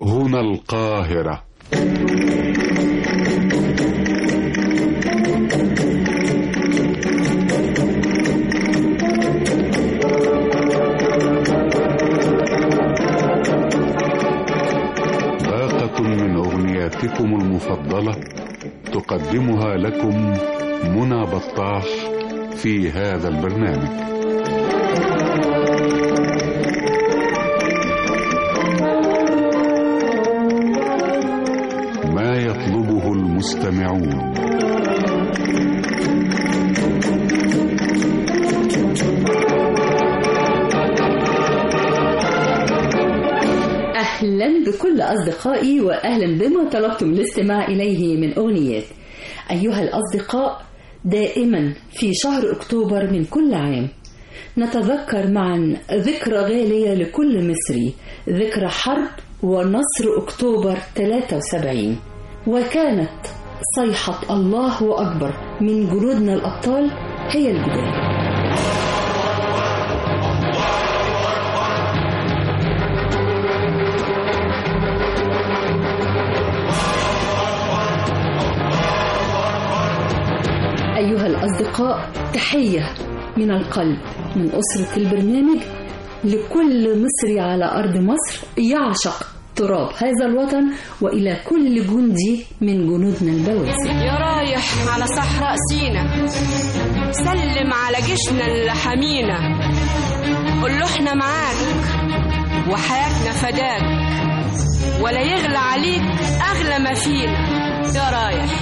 هنا القاهرة باقة من أغنياتكم المفضلة تقدمها لكم منى بطاح في هذا البرنامج ما يطلبه المستمعون أهلا بكل أصدقائي وأهلا بما طلبتم الاستماع إليه من أغنيات أيها الأصدقاء دائما في شهر أكتوبر من كل عام نتذكر معا ذكرى غالية لكل مصري ذكرى حرب ونصر أكتوبر 73 وكانت صيحة الله أكبر من جنودنا الأبطال هي البداية أيها الأصدقاء تحية من القلب من أسرة البرنامج لكل مصري على أرض مصر يعشق تراب هذا الوطن وإلى كل جندي من جنودنا البواسل يا رايح على صحراء سينا سلم على جيشنا اللي حمينا قول له احنا معاك وحياتنا فداك ولا يغلى عليك اغلى ما فينا يا رايح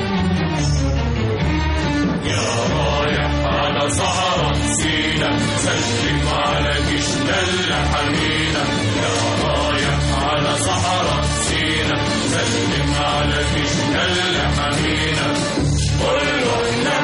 يا رايح على صحراء سينا سلم على جيشنا اللي حمينا يا رايح على صحراء سينا سلم على جيشنا اللي حمينا قل له احنا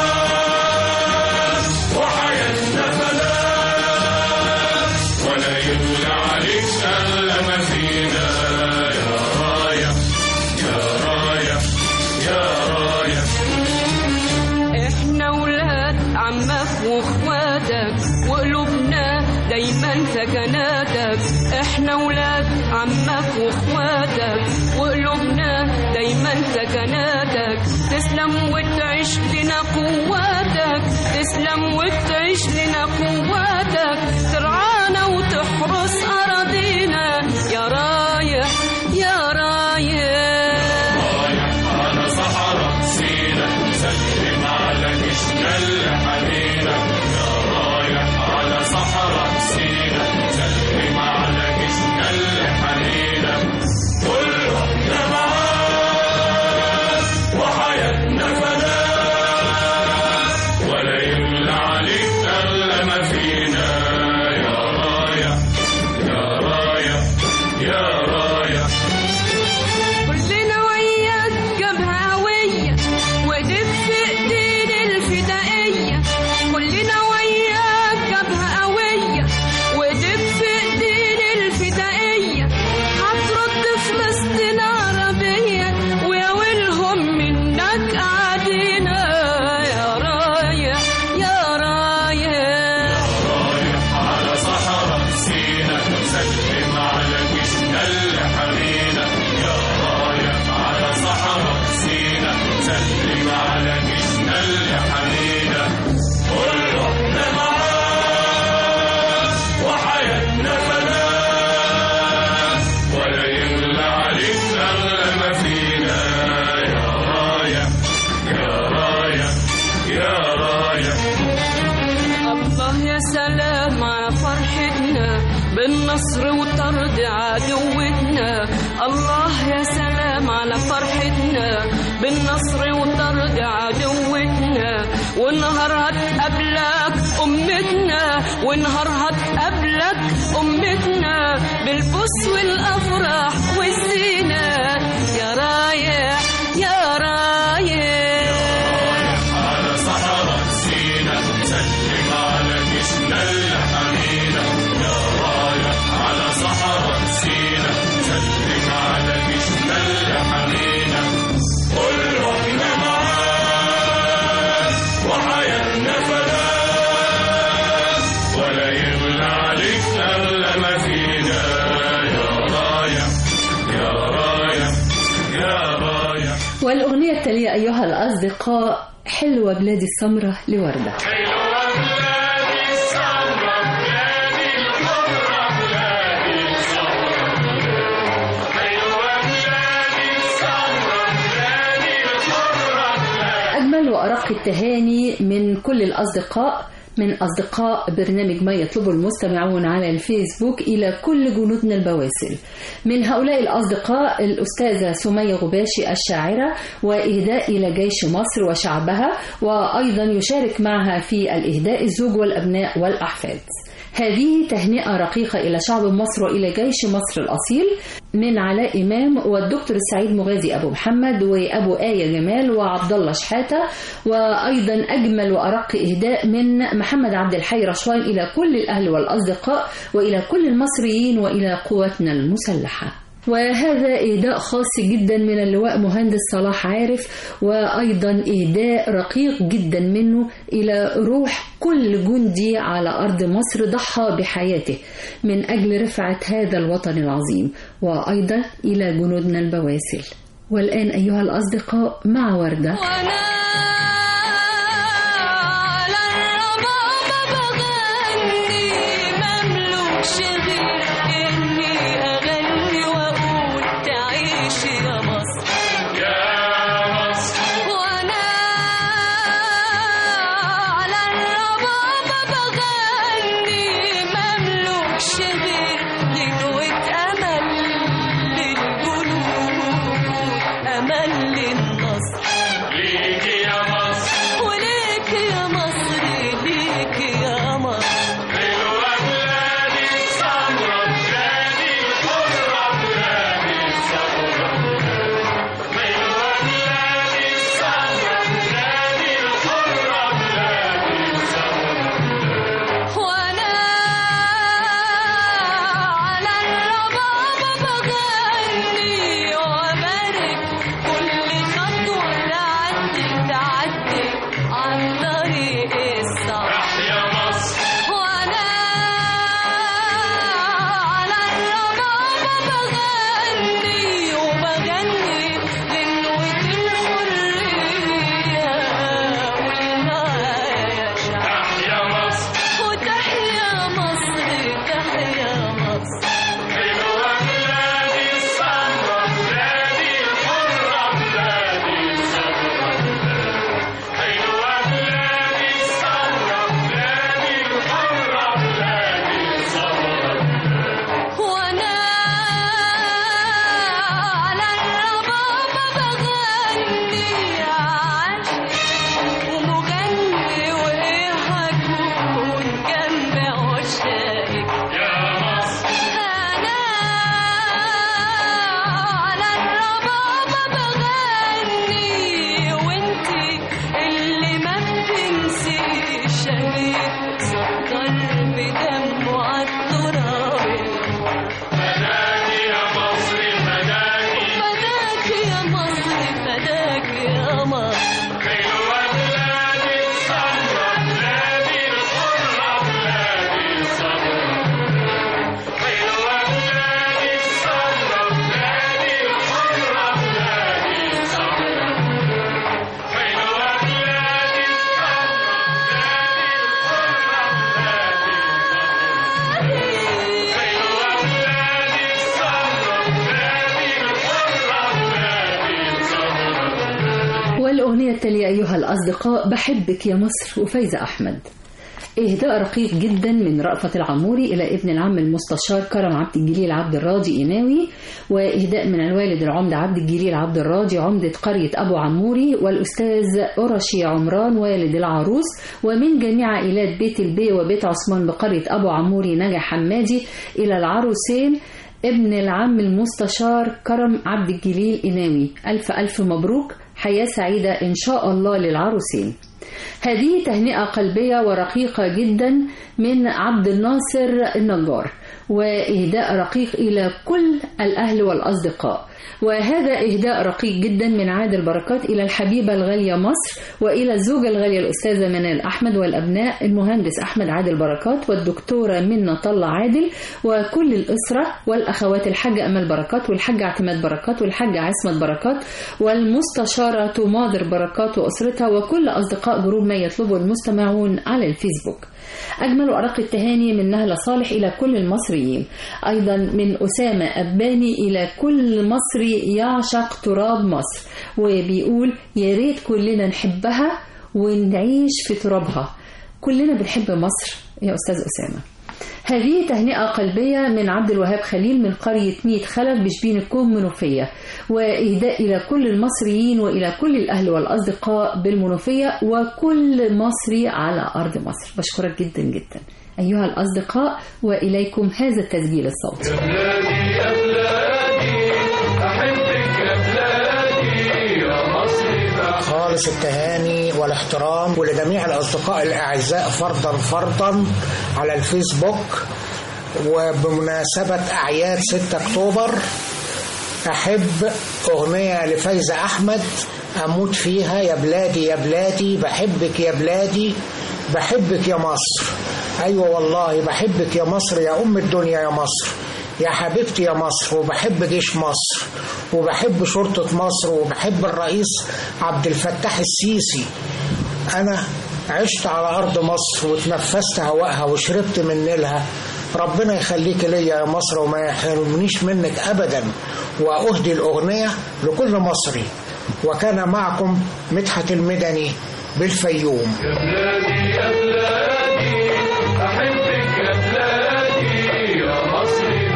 معاك وحياتنا فداك ولا يغلى عليك الا ما فينا يا رايح يا رايح يا رايح احنا ولاد عمك واخواتك وقلوبنا دايما سكناتك احنا ولاد عمك واخواتك وقلوبنا دايما سكناتك تسلم وتعيش لنا قواتك تسلم وتعيش لنا قواتك ترعانا وتحرس اراضينا يا رايح يا رايح رايح على صحراء سينا سلم على جيشنا اللي حمينا يا رايح على صحراء سينا سلم على جيشنا اللي حمينا قل له احنا معاك وحياتنا فداك ولا يملى عليك الا ما فينا يا رايح يا رايح يا رايح كلنا وياك جبهة قوية وايديك في ايدين الفدائية كلنا وياك جبهة قوية وايديك في ايدين الفدائية هترد فلسطين عربية ويا ويلهم منك قاعدين يا رايح يا رايح رايح على صحراء سينا سلم على جيشنا اللي حمينا يا رايح على صحراء سينا سلم على جيشنا اللي حمينا قل له احنا معاك وحياتنا فداك ولا يغلى عليك اغلى ما فينا يا رايح يا رايح يا رايح الله يا سلام على فرحتنا بالنصر وطرد عدوتنا الله يا سلام على فرحتنا بالنصر وطرد عدوتنا ونهار هتقابلك أمتنا ونهار هتقابلك أمتنا بالبوس والأفراح والزينة يا رايح يا رايح على صحراء سينا سلم على جيشنا اللي حمينا يا رايح على صحراء سينا سلم على جيشنا اللي حمينا قل له احنا معاك وحياتنا فداك ولا يغلى عليك اغلى ما فينا يا رايح والأغنية التالية أيها الأصدقاء حلوة بلادي السمرة لوردة حلوة بلادي السمرة بلادي الحرة بلادي السمرة حلوة بلادي السمرة بلادي الحرة بلادي أجمل وأرق التهاني من كل الأصدقاء من أصدقاء برنامج ما يطلبه المستمعون على الفيسبوك إلى كل جنودنا البواسل من هؤلاء الأصدقاء الأستاذة سمية غباشي الشاعرة وإهداء إلى جيش مصر وشعبها وأيضا يشارك معها في الإهداء الزوج والأبناء والأحفاد هذه تهنئة رقيقة إلى شعب مصر وإلى جيش مصر الأصيل من علاء إمام والدكتور السعيد مغازي أبو محمد وأبو آية جمال وعبد الله شحاتة وأيضا أجمل وأرق إهداء من محمد عبد الحي رشوان إلى كل الأهل والأصدقاء وإلى كل المصريين وإلى قواتنا المسلحة وهذا إهداء خاص جدا من اللواء مهندس صلاح عارف وأيضا إهداء رقيق جدا منه إلى روح كل جندي على أرض مصر ضحى بحياته من أجل رفعة هذا الوطن العظيم وأيضا إلى جنودنا البواسل والآن أيها الأصدقاء مع وردة وانا على الربابة بغني مملوكش غير اني اغني واقول تعيش يا مصر يا مصر وانا على الربابة بغني مملوكش غير غنوة امل للجنود امل للنصر ليك يا مصر وليك يا مصر ليك يا مصر حلوة بلادي السمرة بلادي الحرة بلادي السمرة حلوة بلادي السمرة بلادي الحرة بلادي السمرة وانا على الربابة بغني وابارك كل خطوة تعدي تعدي عن طريق الصعب تحيا مصر وانا على الربابة بغني وبغني غنوة الحرية والنهاية شعب تحيا مصر وتحيا مصر تحيا مصر حلوة بلادي السمرة بلادي الحرة بلادي السمرة حلوة بلادي السمرة بلادي الحرة بلادي السمرة وانا على الربابة بغني عاشق ومغني وايه هكون جنب عشاقك يا مصر أنا على الربابة بغني وانتي اللي ما بتنسيش شهيد سكر بدمه عالتراب فداكي يا مصر فداكي فداك يا مصر فداك يا مصر حلوة بلادي السمرة بلادي الحرة بلادي السمرة حلوة بلادي السمرة بلادي الحرة بلادي السمرة حلوة بلادي والأغنية التالية أيها الأصدقاء بحبك يا مصر وفايزة أحمد إهداء رقيق جدا من رأفت العموري إلى ابن العم المستشار كرم عبد الجليل عبد الراضي إيماوي وإهداء من الوالد العمدة عبد الجليل عبد الراضي عمدة قرية أبو عموري والأستاذ أرشي عمران والد العروس ومن جميع عائلات بيت البي وبيت عثمان بقرية أبو عموري نجا حمادي إلى العروسين ابن العم المستشار كرم عبد الجليل إناوي ألف ألف مبروك حياة سعيدة إن شاء الله للعروسين هذه تهنئة قلبية ورقيقة جدا من عبد الناصر النجار وإهداء رقيق إلى كل الأهل والأصدقاء وهذا إهداء رقيق جدا من عادل بركات إلى الحبيبة الغالية مصر وإلى الزوجة الغالية الأستاذة منال أحمد والأبناء المهندس أحمد عادل بركات والدكتورة منى طلة عادل وكل الأسرة والأخوات الحاجة أمل بركات والحاجة اعتماد بركات والحاجة عصمت بركات والمستشارة تماضر بركات وأسرتها وكل أصدقاء جروب ما يطلبه المستمعون على الفيسبوك أجمل أرق التهاني من نهلة صالح إلى كل المصريين أيضا من أسامة أباني إلى كل مصري يعشق تراب مصر وبيقول يا ريت كلنا نحبها ونعيش في ترابها كلنا بنحب مصر يا أستاذ أسامة هذه تهنئة قلبية من عبد الوهاب خليل من قرية ميت خلف بشبين الكوم منوفية وإهداء إلى كل المصريين وإلى كل الأهل والأصدقاء بالمنوفية وكل مصري على أرض مصر بشكرك جدا جدا أيها الأصدقاء وإليكم هذا التسجيل الصوتي يا بلادي يا بلادي أحبك يا بلادي يا مصري بحبك خالص التهاني والاحترام ولجميع الأصدقاء الأعزاء فردا فردا على الفيسبوك وبمناسبة أعياد 6 أكتوبر أحب أغنية لفايزة أحمد أموت فيها يا بلادي يا بلادي بحبك يا بلادي بحبك يا مصر أيوة والله بحبك يا مصر يا أم الدنيا يا مصر يا حبيبتي يا مصر وبحب جيش مصر وبحب شرطة مصر وبحب الرئيس عبد الفتاح السيسي أنا عشت على أرض مصر وتنفست هواءها وشربت من نيلها ربنا يخليك ليا يا مصر وما يحرمنيش منك أبدا وأهدي الأغنية لكل مصري وكان معكم مدحت المدني بالفيوم يا بلادي يا بلادي أحبك يا بلادي يا مصري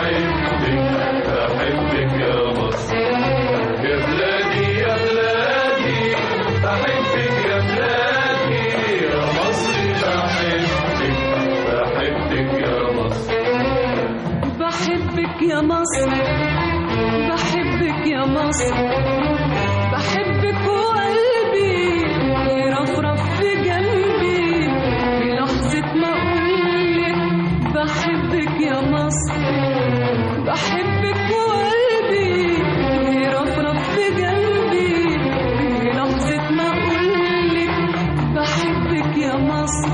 بحبك بحبك يا مصر يا بلادي يا بلادي أحبك يا بلادي يا مصري بحبك بحبك يا مصر بحبك يا مصر بحبك يا مصر بحبك وقلبي يرفرف في جنبي في لحظة ما أقولك بحبك يا مصر بحبك وقلبي يرفرف في جنبي في لحظة ما أقولك بحبك يا مصر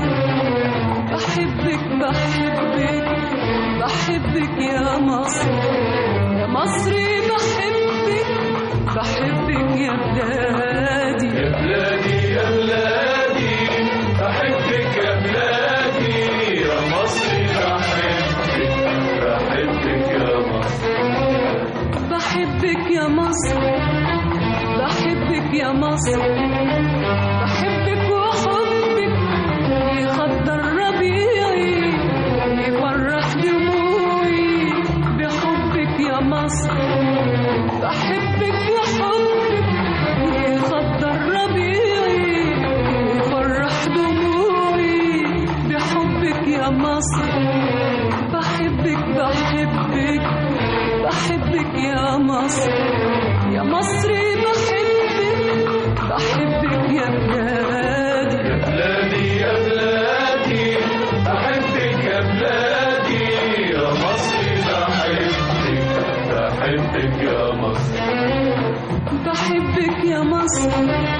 بحبك بحبك بحبك يا مصر يا مصري بحبك بحبك يا بلادي يا بلادي يا بلادي أحبك يا بلادي يا مصري بحبك بحبك يا مصر بحبك يا مصر بحبك يا مصر بحبك وحبك يخضر ربيعي يفرح دموعي بحبك يا مصر بحبك وحبك يخضر ربيعي يفرح دموعي بحبك يا مصر بحبك بحبك بحبك يا مصر يا مصري بحبك بحبك يا بلادي يا بلادي يا بلادي أحبك يا بلادي يا مصري بحبك بحبك يا مصر بحبك يا مصر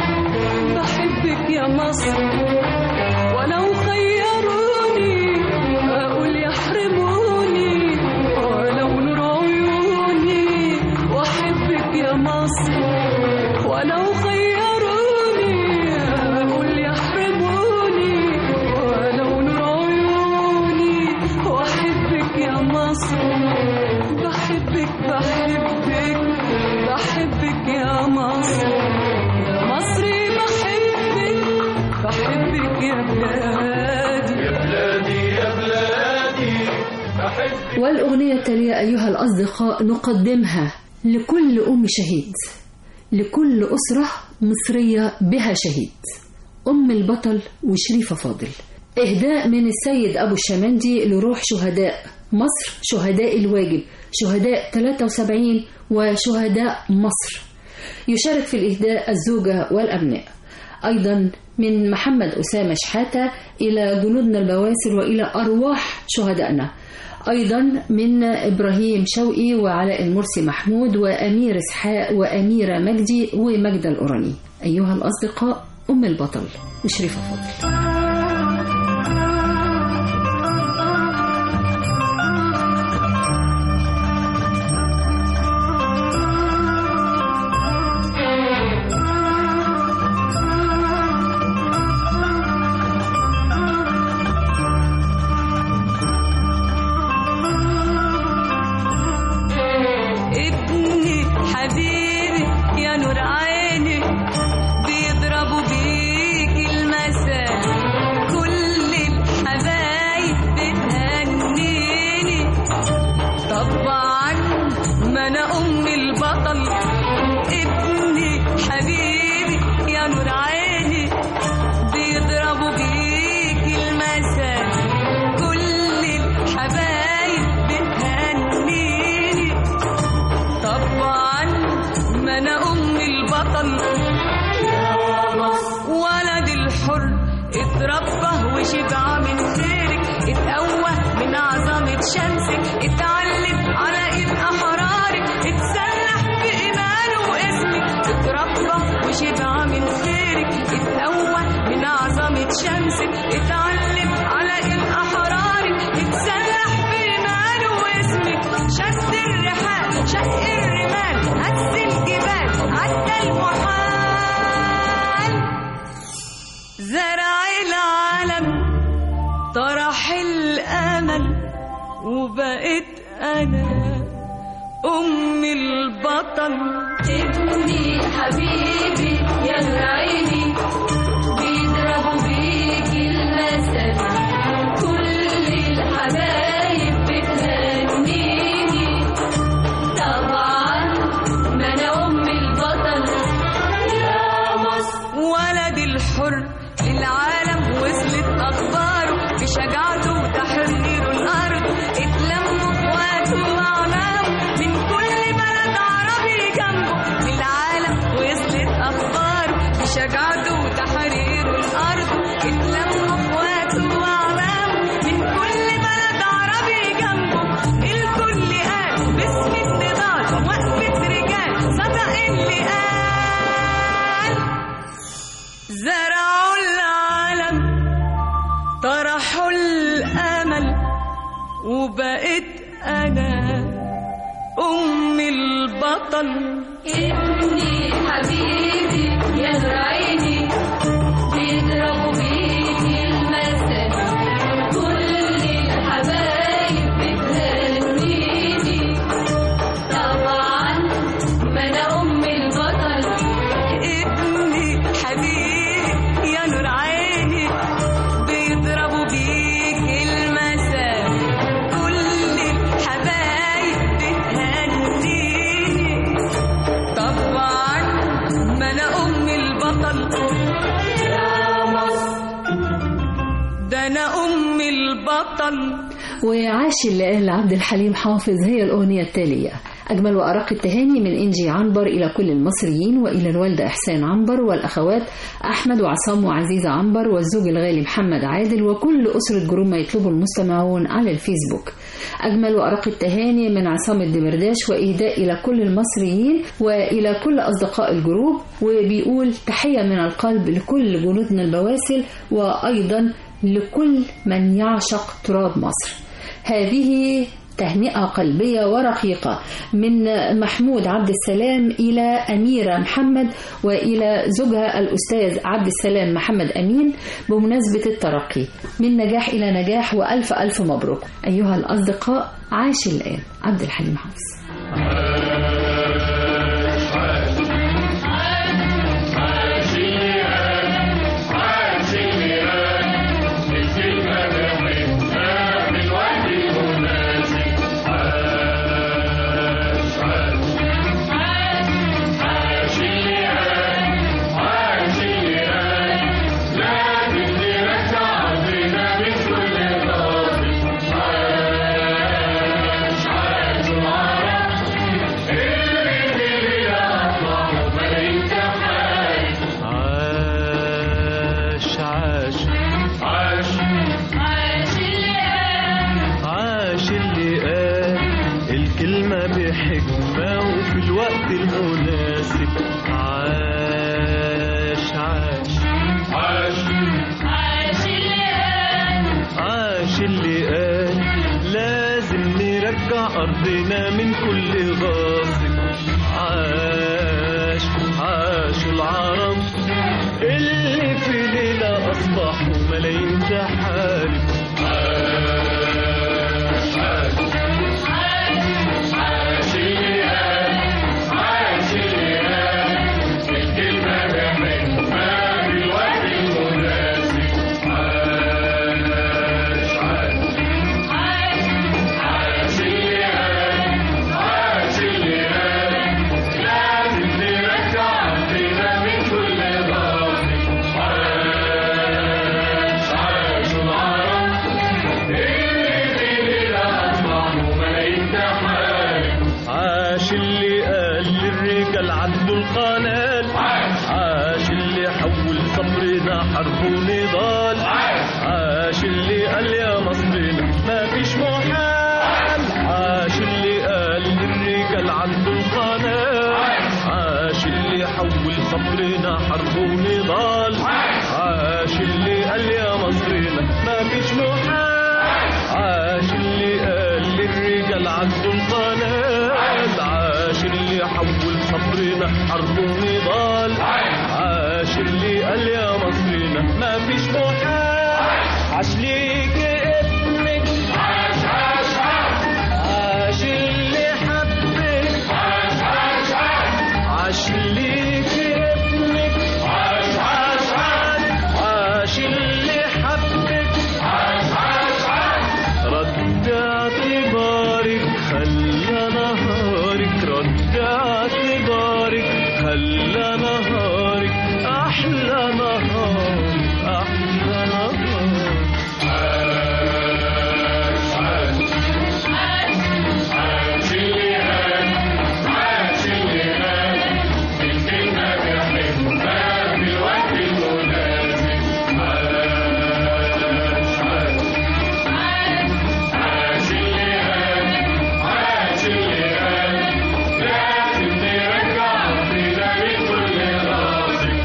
بحبك يا مصر ولو خيروني أقول يحرموني ولو نور عيوني وأحبك يا مصر ولو خيروني أقول يحرموني ولو نور عيوني وأحبك يا مصر بحبك بحبك بحبك يا مصر يا مصري بحبك بحبك يا بلادي يا بلادي يا بلادي أحبك والأغنية التالية أيها الأصدقاء نقدمها لكل أم شهيد لكل أسرة مصرية بها شهيد أم البطل وشريفة فاضل إهداء من السيد أبو الشمندي لروح شهداء مصر شهداء الواجب شهداء 73 وشهداء مصر يشارك في الإهداء الزوجة والأبناء أيضا من محمد أسامة شحاتة إلى جنودنا البواسل وإلى أرواح شهدائنا أيضا من إبراهيم شوقي وعلاء المرسي محمود وأمير إسحاق وأميرة مجدي ومجدة الأوراني أيها الأصدقاء أم البطل وشريفة فضل ابني حبيبي يا نور عيني بيضربوا بيك المثل كل الحبايب بتهنيني طبعا ما انا ام البطل ابني حبيبي يا نور عيني بيضربوا بيك المثل كل الحبايب بتهنيني طبعا ما انا ام البطل ولد الحر اتربى وشبع من خيرك اتقوى من عظمة شمسك اتعلم على ايد احرارك اتسلح بإيمانه واسمك اتربى وشبع من خيرك اتقوى من عظمة شمسك اتعلم على ايد احرارك اتسلح بإيمانه واسمك شد الرحال شق الرمال هز الجبال عدى المحال زرع العالم طرح الامل وبقيت انا ام البطل ابني حبيبي يا نور عيني بيضربوا بيك المثل كل الحبايب بتهنيني طبعا ما انا ام البطل يا مصر ولد الحر للعالم وصلت اخباره بشجاعته وتحرير الارض اتلموا اخواته واعلامه من كل بلد عربي جنبه للعالم وصلت اخباره بشجاعته وتحرير الارض اتلموا اخواته واعلامه من كل بلد عربي جنبه الكل قال باسم النضال وقفة رجال صدق اللي قال زرعوا العالم طرحوا الامل وبقيت انا ام البطل ابني حبيبي يا نور عيني بيضربوا بيك المثل كل الحبايب بتهنيني طبعا ما انا ام البطل ابني حبيبي يا نور عيني بيضربوا بيك المثل كل الحبايب بتهنيني طبعا ما انا ام البطل يا مصر ده انا ام البطل وعاش اللي قال عبد الحليم حافظ هي الأغنية التالية أجمل وأرق التهاني من إنجي عنبر إلى كل المصريين وإلى الوالدة إحسان عنبر والأخوات أحمد وعصام وعزيزة عنبر والزوج الغالي محمد عادل وكل أسرة جروب ما يطلبه المستمعون على الفيسبوك أجمل وأرق التهاني من عصام الدمرداش وإهداء إلى كل المصريين وإلى كل أصدقاء الجروب وبيقول تحية من القلب لكل جنودنا البواسل وأيضا لكل من يعشق تراب مصر هذه تهنئة قلبية ورقيقة من محمود عبد السلام إلى أميرة محمد وإلى زوجها الأستاذ عبد السلام محمد أمين بمناسبة الترقي من نجاح إلى نجاح وألف ألف مبروك أيها الأصدقاء عاش الآن عبد الحليم حافظ Yeah. أرضنا من كل غاصب عاش عاش العرب اللي في ليلة أصبحوا ملايين تحارب عاش عاش عاش اللي قال عاش اللي قال الكلمة بحكمة بالوقت المناسب عاش عاش عاش اللي قال عاش اللي قال لازم نرجع فينا من كل ضعف عاش عاش العرب اللي في ليلة أصبحوا ملايين تحارب عاش اللي قال للرجال عدوا القنال عاش اللي حول صبرنا حرب ونضال عاش اللي قال يا مصرنا ما فيش محال عاش اللي قال للرجال عدوا القنال عاش اللي حول صبرنا حرب ونضال عاش اللي قال يا مصرنا ما فيش محال عاش اللي قال للرجال عدوا القنال عاش اللي حول صبرنا حرب ونضال عاش اللي قال يا مصرنا ما فيش محال عاش ليك ابنك عاش عاش عاش اللي حبك عاش عاش عاش ليك ابنك عاش عاش عاش اللي حبك عاش عاش رد اعتبارك خلى نهارك رد اعتبارك خلى نهارك احلى نهار احلى نهار عاش عاش عاش اللي قال عاش اللي قال الكلمة بحكمة بالوقت المناسب عاش عاش عاش اللي قال عاش اللي قال لازم نرجع فينا من كل غاصب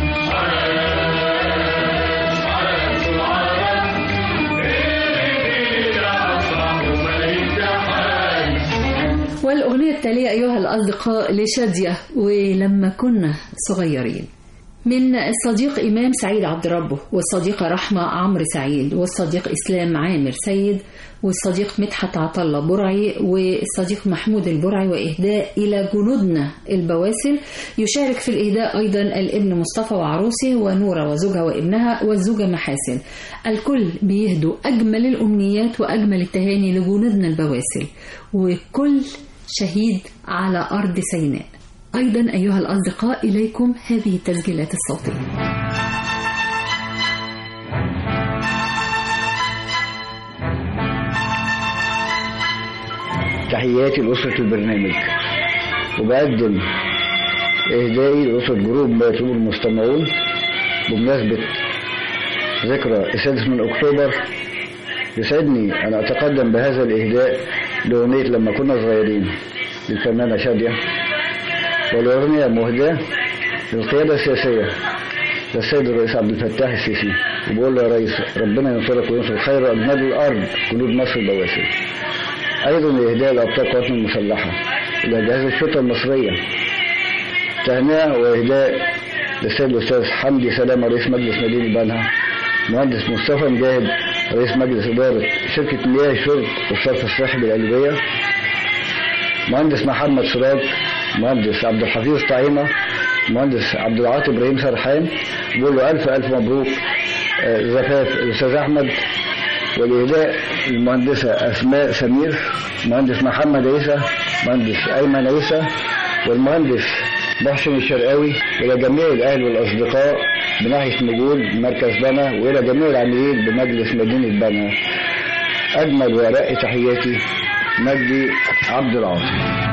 عاش عاش العرب اللي فينا أصبحوا ملايين تحارب والأغنية التالية أيها الأصدقاء لشادية ولما كنا صغيرين من الصديق إمام سعيد عبد ربه والصديقة رحمة عمرو سعيد والصديق إسلام عامر سيد والصديق مدحت عطلة برعي والصديق محمود البرعي وإهداء إلى جنودنا البواسل يشارك في الإهداء أيضا الابن مصطفى وعروسه ونورة وزوجها وابنها والزوجة محاسن الكل بيهدوا أجمل الأمنيات وأجمل التهاني لجنودنا البواسل وكل شهيد على أرض سيناء أيضا أيها الأصدقاء إليكم هذه التسجيلات الصوتية تحياتي لأسرة البرنامج وبقدم إهدائي لأسرة جروب ما يطلبه المستمعون بمناسبة ذكرى السادس من أكتوبر يسعدني أن أتقدم بهذا الإهداء لأغنية لما كنا صغيرين للفنانة شادية والأغنية مهداة للقيادة السياسية للسيد الرئيس عبد الفتاح السيسي وبقول له يا ريس ربنا ينصرك وينصر خير أجناد الأرض جنود مصر البواسل أيضا إهداء لأبطال قواتنا المسلحة إلى جهاز الشرطة المصرية تهنئة وإهداء للسيد الأستاذ حمدي سلامة رئيس مجلس مدينة بنها مهندس مصطفى مجاهد رئيس مجلس إدارة شركة مياه الشرب والصرف الصحي بالقلبية مهندس محمد سراج مهندس عبد الحفيظ طعيمة مهندس عبد العاطي إبراهيم سرحان بقول له ألف ألف مبروك آه، زفاف الأستاذ أحمد والإهداء المهندسة أسماء سمير مهندس محمد عيسى مهندس أيمن عيسى والمهندس محسن الشرقاوي إلى جميع الأهل والأصدقاء بناحية مجهول مركز بنا وإلى جميع العاملين بمجلس مدينة بنا أجمل وأرق تحياتي مجدي عبد العاطي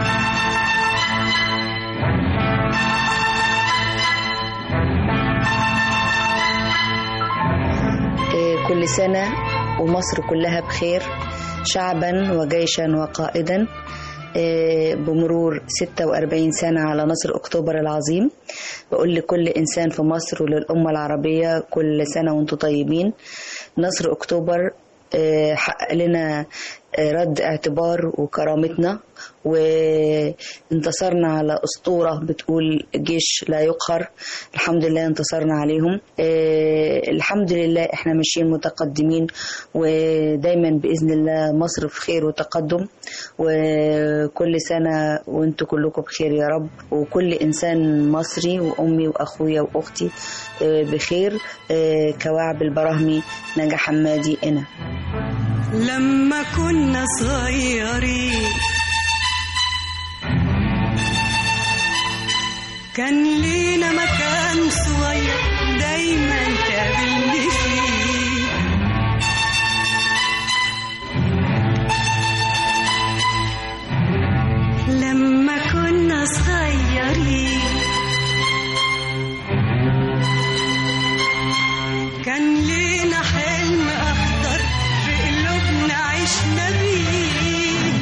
إيه، كل سنة ومصر كلها بخير شعبا وجيشا وقائدا إيه، بمرور 46 سنة على نصر أكتوبر العظيم بقول لكل إنسان في مصر وللأمة العربية كل سنة وانتم طيبين نصر أكتوبر إيه، حقق لنا رد اعتبار وكرامتنا وانتصرنا على أسطورة بتقول جيش لا يقهر الحمد لله انتصرنا عليهم آه، الحمد لله احنا ماشيين متقدمين ودايما بإذن الله مصر في خير وتقدم وكل سنة وانتوا كلكم بخير يا رب وكل إنسان مصري وأمي وأخويا وأختي آه، بخير آه، كواعب البراهمي نجا حمادي أنا لما كنا صغيرين كان لينا مكان صغير دايما تقابلني فيه لما كنا صغيرين كان لينا حلم أخضر في قلوبنا عشنا بيه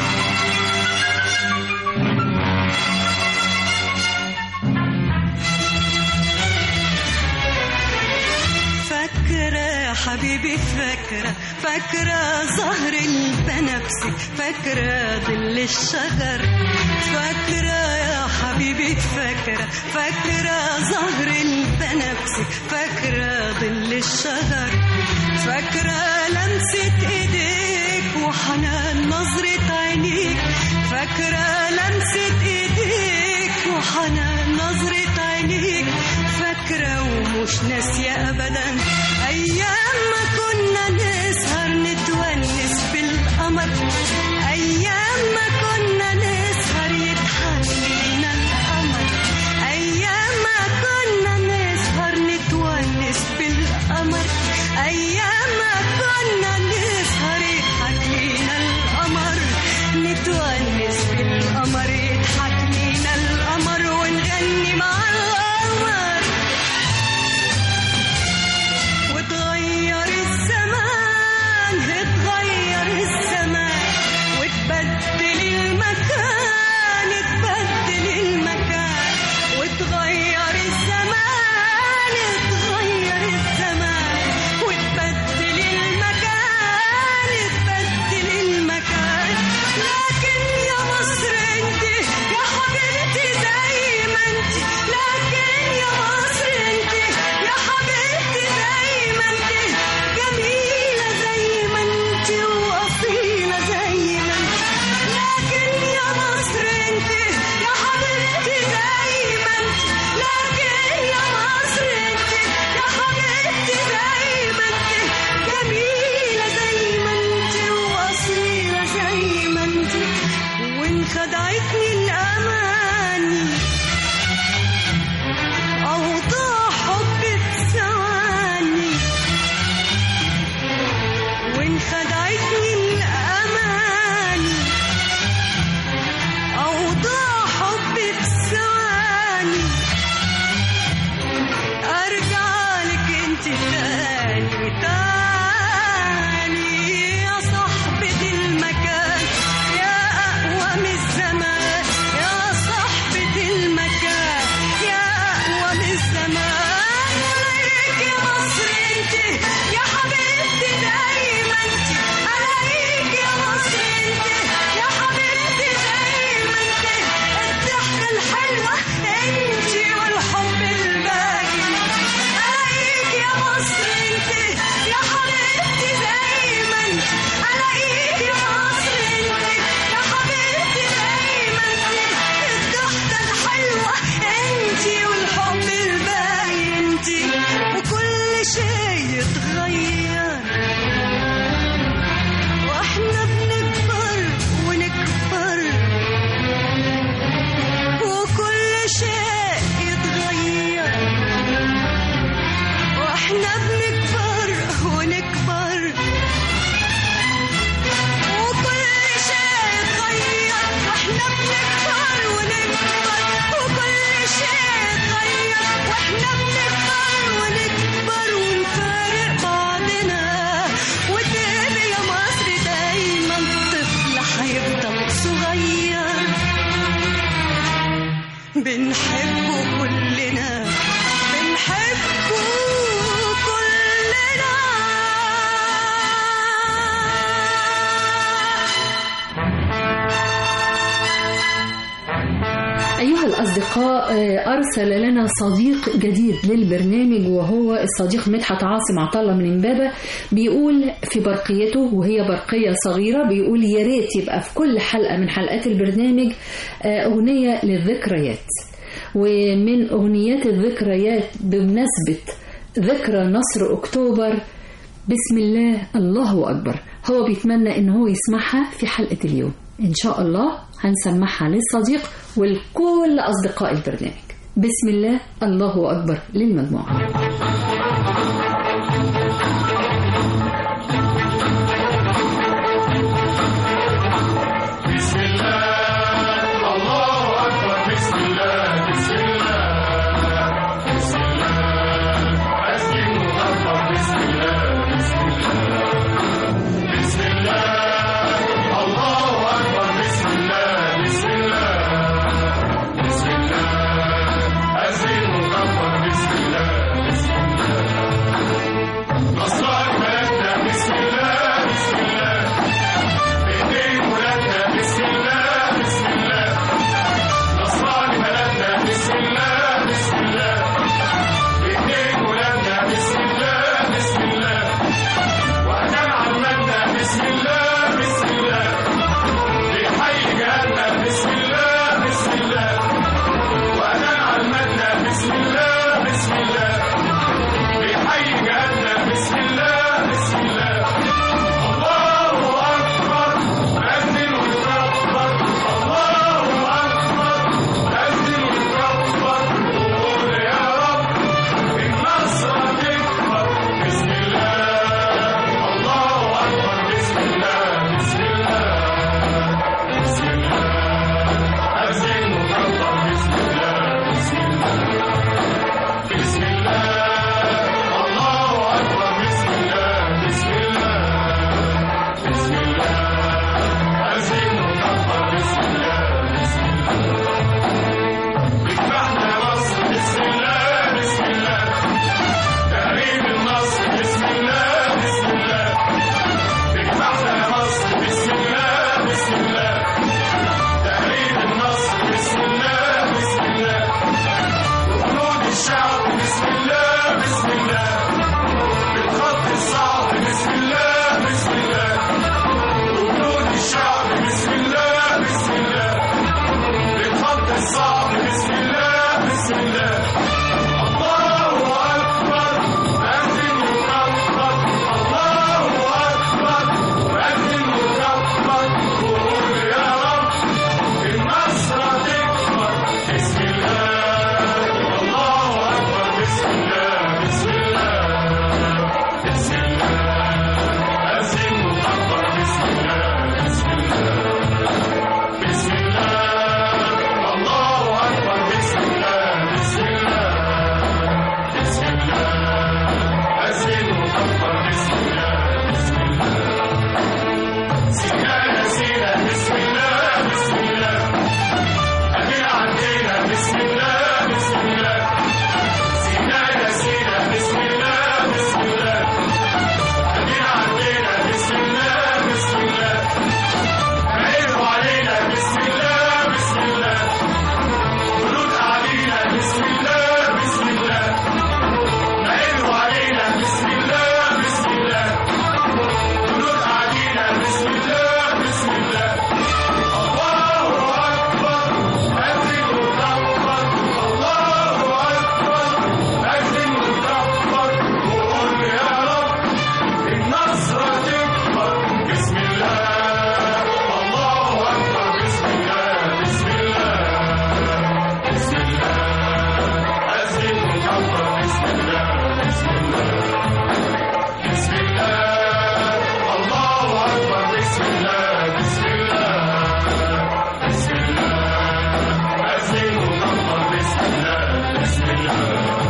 فاكرة يا حبيبي فاكرة فاكرة زهر البنفسي فاكرة ظل الشجر فاكرة يا حبيبي فاكرة فاكرة زهر البنفسي فاكرة ظل الشجر فاكرة لمسة ايديك وحنان نظرة عينيك فاكرة لمسة ايديك وحنان نظرة عينيك فاكرة ومش ناسية أبدا أيام ما كنا نسهر نتونس بالقمر أيام ما كنا نسهر يضحك لينا القمر أيام ما كنا نسهر نتونس بالقمر أيام ما كنا نسهر يضحك لينا القمر نتونس بالقمر يضحك لينا القمر ونغني مع القمر وتغير الزمان اتغير الزمان وتبدل المكان اتبدل المكان وتغير الزمان اتغير الزمان وتبدل المكان اتبدل المكان لكن يا مصر انت يا حبيبتي زي ما انت لكن يا مصر انت يا حبيبتي زي ما انت جميلة زي ما انت وأصيلة زي ما انت لكن يا مصر انت يا حبيبتي زي ما انت لكن يا مصر انت يا حبيبتي زي ما انت جميلة زي ما انت وأصيلة زي ما انت وان خدعتني الأماني أوضاع حبك ثواني وإن خدعتني الأماني أوضاع حبك ثواني أرجع لك أنت تاني تاني يا صاحبة المكان يا أقوى من الزمان يا صاحبة المكان يا أقوى من الزمان عليك يا مصر أنت يا حبيبتي دايما أنت عليك يا مصر أنت يا حبيبتي دايما أنت الضحكة الحلوة أنت والحب الباقي عليك يا مصر أنت يا حبيبتي دايما عليك يا مصر أنت يا حبيبتي دايما الضحكة الحلوة أنت والحب الباقي أنت وكل شيء يتغير واحنا بنكبر ونكبر وكل شيء يتغير واحنا بنكبر ونكبر وكل شيء يتغير واحنا بنكبر ونكبر وكل شيء يتغير واحنا بنكبر ونكبر ونفارق بعضنا وتبقى يا مصر دايما طفل هيفضل صغير بنحبه كلنا بنحبه كلنا الأصدقاء آه، أرسل لنا صديق جديد للبرنامج وهو الصديق مدحت عاصم عطلة من امبابة بيقول في برقيته وهي برقية صغيرة بيقول يا ريت يبقى في كل حلقة من حلقات البرنامج آه، أغنية للذكريات ومن أغنيات الذكريات بمناسبة ذكرى نصر أكتوبر بسم الله الله أكبر هو بيتمنى إن هو يسمعها في حلقة اليوم إن شاء الله هنسمعها للصديق ولكل أصدقاء البرنامج بسم الله الله أكبر للمجموعة بسم الله الله أكبر بسم الله بسم الله بسم الله أسلم أكبر بسم الله بسم الله بسم الله الله أكبر بسم الله بسم الله بسم الله أسلم أكبر بسم الله بسم الله نصرك بلدنا بسم الله بسم الله بإيدين ولادنا بسم الله بسم الله نصراني بلدنا بسم الله بسم الله بإيدين ولادنا بسم الله بسم الله وأكان عمتنا بسم الله بسم الله بحي جهاتنا بسم الله بسم الله وأكان عمتنا بسم الله بسم الله بحي جهاتنا بسم الله بسم الله الله أكبر أذن وكبر الله أكبر أذن وكبر قول يا رب النصر تكبر بسم الله الله أكبر بسم الله بسم الله بسم الله أذن وكبر بسم الله بسم الله بسم الله الله أكبر بسم الله بسم الله بسم الله أزين وكبر بسم الله بسم الله افتحنا مصر بسم الله بسم الله تقريب النصر بسم الله بسم الله افتحنا مصر بسم الله بسم الله تقريب النصر بسم الله بسم الله وجنود الشعب بسم الله بسم الله بالخط الصعب بسم الله بسم الله وجنود الشعب بسم الله بسم الله بالخط الصعب بسم الله بسم الله الله أكبر أذن وكبر الله أكبر أذن وكبر قول يا رب النصر تكبر بسم الله الله أكبر بسم الله بسم الله بسم الله أذن وكبر بسم الله بسم الله بسم الله الله أكبر بسم الله بسم الله بسم الله أذن وكبر بسم الله بسم الله سيدنا سيدنا بسم الله بسم الله أدينا عدينا بسم الله بسم الله سيدنا سيدنا بسم الله بسم الله أدينا عدينا بسم الله بسم الله عينوا علينا بسم الله بسم الله جنود علينا بسم الله بسم الله عينوا علينا بسم الله بسم الله جنود علينا بسم الله بسم الله الله أكبر أذن وكبر الله أكبر أذن وكبر وقل يا رب النصر تكبر بسم الله الله أكبر بسم الله بسم الله بسم الله أذن وكبر بسم الله بسم الله بسم الله الله أكبر بسم الله بسم الله بسم الله أذن وكبر بسم الله بسم الله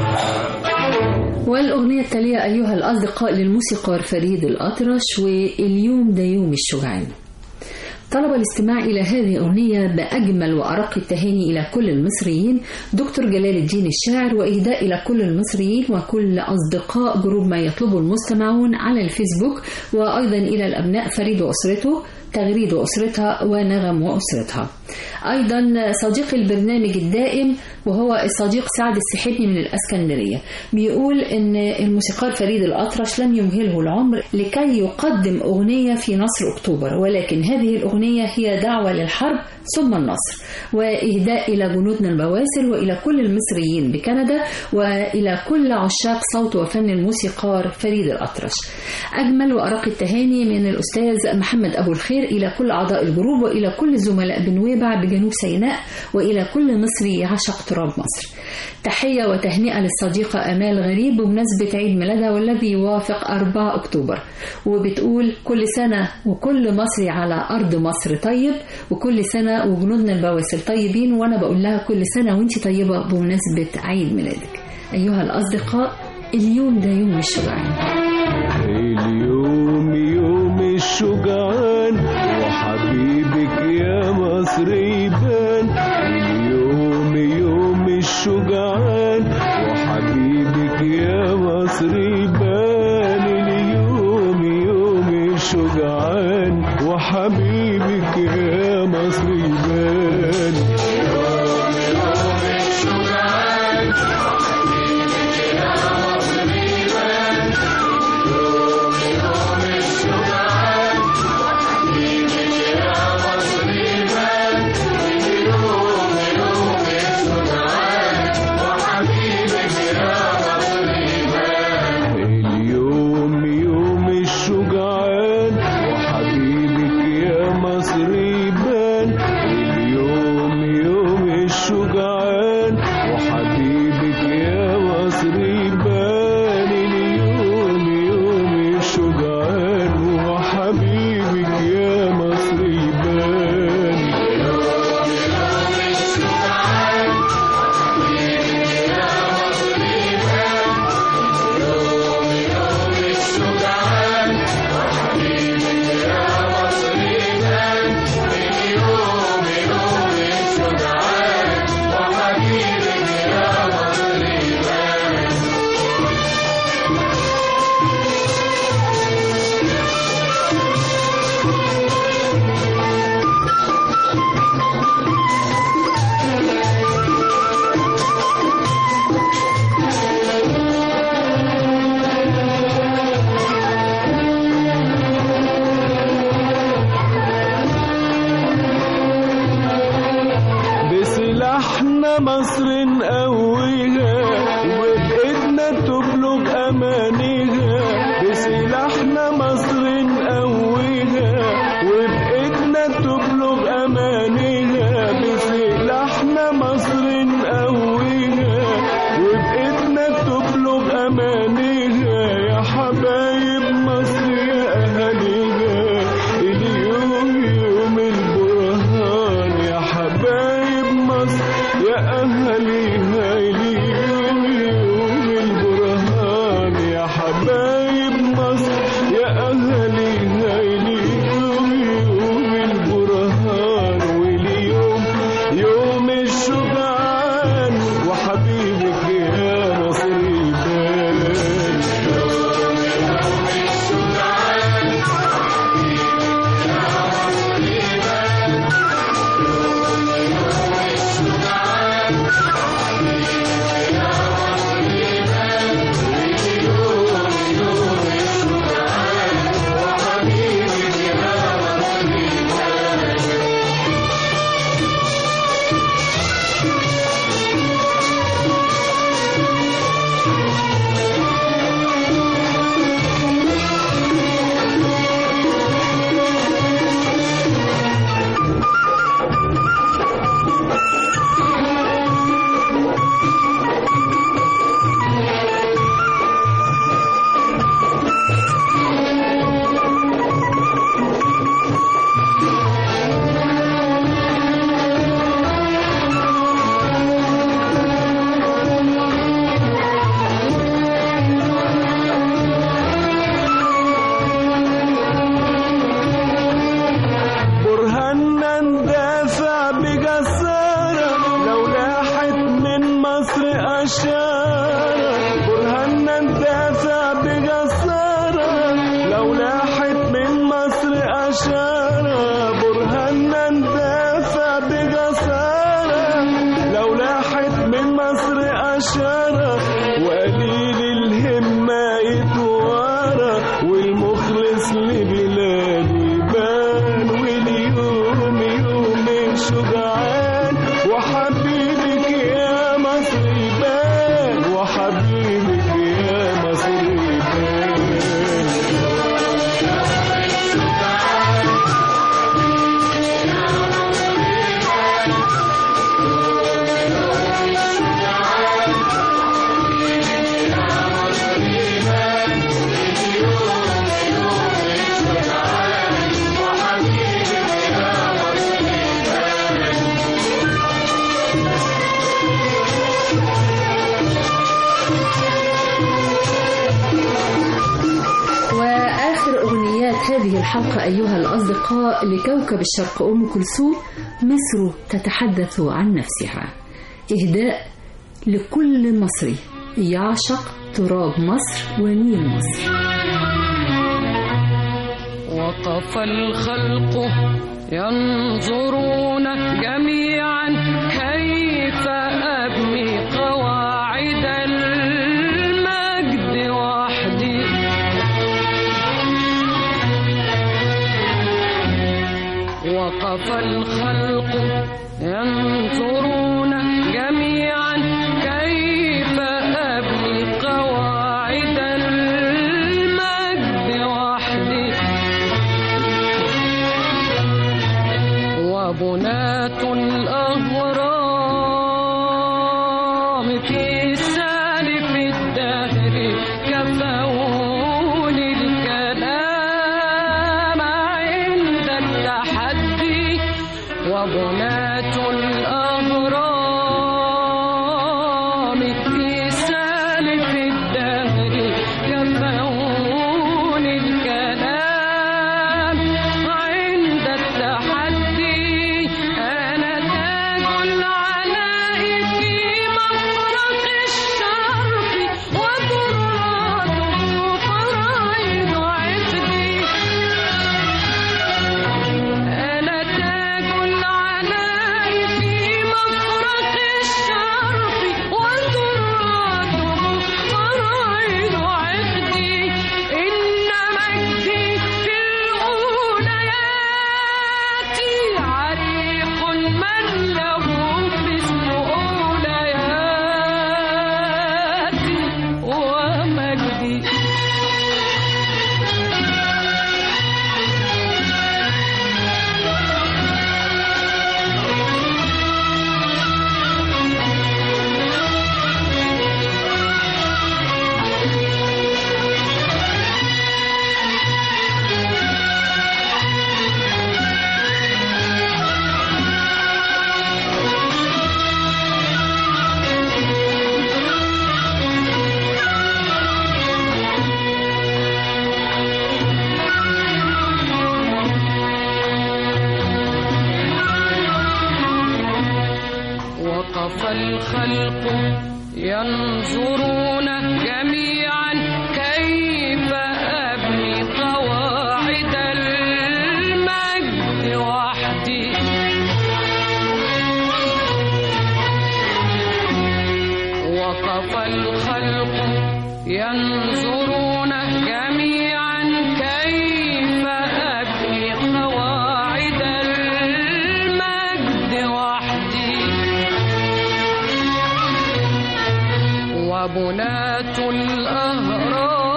والأغنية التالية أيها الأصدقاء للموسيقار فريد الأطرش واليوم ده يوم الشجعان طلب الاستماع إلى هذه الأغنية بأجمل وأرق التهاني إلى كل المصريين دكتور جلال الدين الشاعر وإهداء إلى كل المصريين وكل أصدقاء جروب ما يطلبه المستمعون على الفيسبوك وأيضا إلى الأبناء فريد وأسرته تغريد وأسرتها ونغم وأسرتها أيضا صديق البرنامج الدائم وهو الصديق سعد السحبني من الأسكندرية بيقول إن الموسيقار فريد الأطرش لم يمهله العمر لكي يقدم أغنية في نصر أكتوبر ولكن هذه الأغنية هي دعوة للحرب ثم النصر وإهداء إلى جنودنا البواسل وإلى كل المصريين بكندا وإلى كل عشاق صوت وفن الموسيقار فريد الأطرش أجمل وأرق التهاني من الأستاذ محمد أبو الخير إلى كل أعضاء الجروب وإلى كل الزملاء بنويبع بجنوب سيناء وإلى كل مصري يعشق تراب مصر تحية وتهنئة للصديقة أمال غريب بمناسبة عيد ميلادها والذي يوافق 4 أكتوبر وبتقول كل سنة وكل مصري على أرض مصر طيب وكل سنة وجنودنا البواسل طيبين وأنا بقول لها كل سنة وأنت طيبة بمناسبة عيد ميلادك أيها الأصدقاء اليوم ده يوم الشجعان اليوم يوم الشجعان وحبيبك يا مصر يبان اليوم يوم الشجعان وحبيبك يا مصر يبان اليوم يوم الشجعان وحبيبك يا مصر يبان اليوم يوم الشجعان وحبيبك يا مصر يبان اليوم يوم الشجعان وحبيبك يا مصر يبان اليوم يوم الشجعان وحبيبك يا مصر يبان بسلاحنا مصر نقويها وبإيدنا تبلغ أمانيها بسلاحنا مصر نقويها وبإيدنا تبلغ أمانيها بسلاحنا مصر نقويها وبإيدنا تبلغ أمانيها يا حبايب مصر يا أهاليها اليوم يوم البرهان يا حبايب مصر يا أهاليها اليوم يوم البرهان يا حبايب مصر يا أهاليها اليوم يوم البرهان واليوم يوم الشجعان وحبيبك يا مصر يبان برهاننا ندافع بجسارة لو لاحت من مصر أشارة برهاننا ندافع بجسارة لو لاحت من مصر أشارة الحلقة أيها الأصدقاء لكوكب الشرق أم كلثوم مصر تتحدث عن نفسها إهداء لكل مصري يعشق تراب مصر ونيل مصر وقف الخلق ينظرون جميعا كيف أبني قواعد المجد وحدي وقف الخلق ينظرون جميعا كيف أبني قواعد المجد وحدي وبنات الأهرام في سالف الدهر كفون الكلام عند التحدي وبنات الأهرام في سالف الدهر كفون الكلام عند التحدي أنا تاج العلاء في مفرق الشرق وتراته فرائض عقدي أنا تاج العلاء في مفرق الشرق وتراته فرائض عقدي إن مجدي في الأوليات عريق من له مثل أولياتي ومجدي وقف الخلق ينظرون جميعا كيف أبني قواعد المجد وحدي وقف الخلق ينظرون جميعا كيف أبني قواعد المجد وحدي وبنات الأهرام